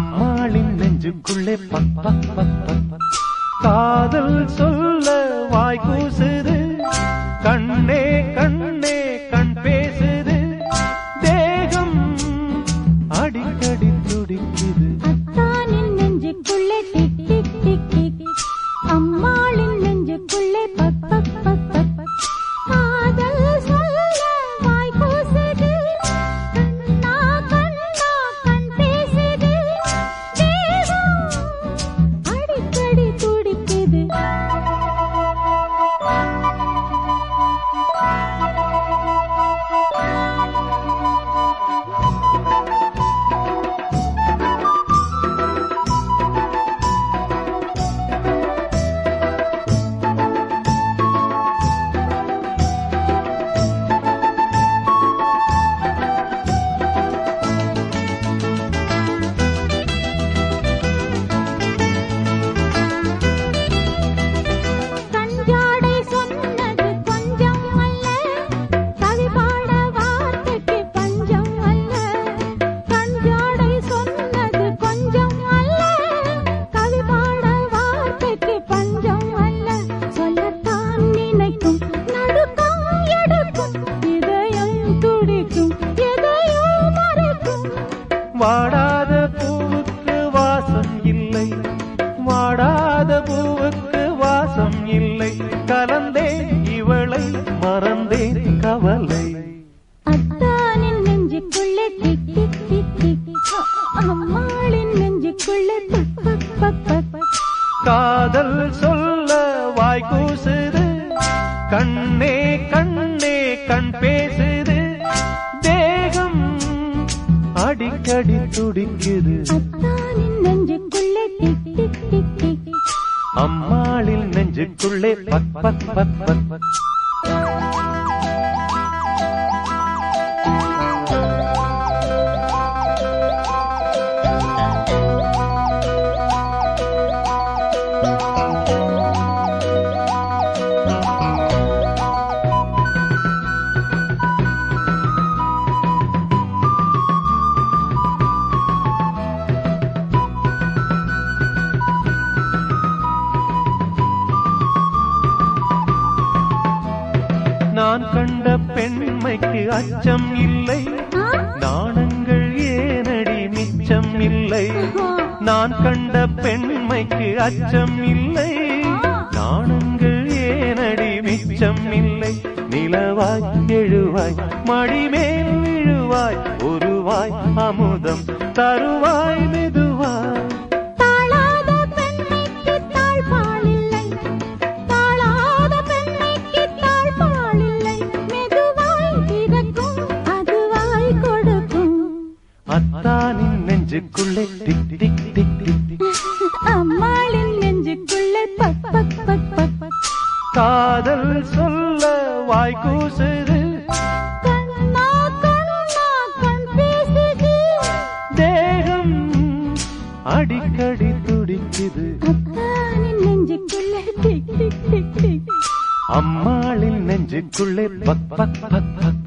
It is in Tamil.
அம்மாளின் நெஞ்சுக்குள்ளே பக் பக் பக் பக் பக். காதல் சொல்ல வாய் கூசுது கண்ணே கண்ணே கண் பேசுது தேகம் அடிக்கடி துடிக்குது அத்தானின் நெஞ்சுக்குள்ளே டிக் டிக் டிக் டிக் அம்மாளின் நெஞ்சுக்குள்ளே பக் பக் பக் பக் பக். காதல் சொல்ல வாய் கூசுது கண்ணா கண்ணா கண் பேசுது தேகம் அடிக்கடி துடிக்குது கஞ்சாடை சொன்னது கொஞ்சம் அல்ல கவி பாட வார்த்தைக்கு பஞ்சம் அல்ல கஞ்சாடை சொன்னது கொஞ்சம் அல்ல கவி பாட வார்த்தைக்கு பஞ்சம் அல்ல சொல்லத்தான் நினைக்கும் நடுக்கம் எடுக்கும் இதயம் துடிக்கும் எதையோ மறைக்கும் வாடாத பூவுக்கு வாசம் இல்லை வாடாத பூவுக்கு வாசம் இல்லை கலந்தேன் இவளை மறந்தேன் கவலை அத்தானின் நெஞ்சுக்குள்ளே டிக் டிக் டிக் டிக் அம்மாளின் நெஞ்சுக்குள்ளே பக் பக் பக் பக் பக். காதல் சொல்ல வாய் கூசுது கண்ணே கண்ணே கண் பேசுது தேகம் அடிக்கடி துடிக்குது அத்தானின் நெஞ்சுக்குள்ளே டிக் டிக் டிக் டிக் அம்மாளின் நெஞ்சுக்குள்ளே பக் பக் பக் பக் பக் நான் கண்ட பெண்மைக்கு அச்சம் இல்லை ஆ? நாணங்கள் ஏனடி மிச்சம் இல்லை நான் கண்ட பெண்மைக்கு அச்சம் இல்லை நாணங்கள் ஏனடி மிச்சம் இல்லை நிலவாய் எழுவாய் மடிமேல் விழுவாய் ஒருவாய் அமுதம் தருவாய் மெதுவாய் தாழாத பெண்மைக்கு தாழ்பால் இல்லை தாழாத பெண்மைக்கு தாழ்பால் இல்லை மெதுவாய் திறக்கும் அதுவாய் கொடுக்கும் அத்தானின் நெஞ்சுக்குள்ளே டிக் டிக் டிக் டிக் டிக் அம்மாளின் நெஞ்சுக்குள்ளே பக் பக் பக் பக் பக் காதல் சொல்ல வாய் கூசுது கண்ணா கண்ணா கண் பேசுது தேகம் அடிக்கடி துடிக்குது அத்தானின் நெஞ்சுக்குள்ளே டிக் டிக் டிக் டிக் அம்மாளின் நெஞ்சுக்குள்ளே பக் பக் பக் பக்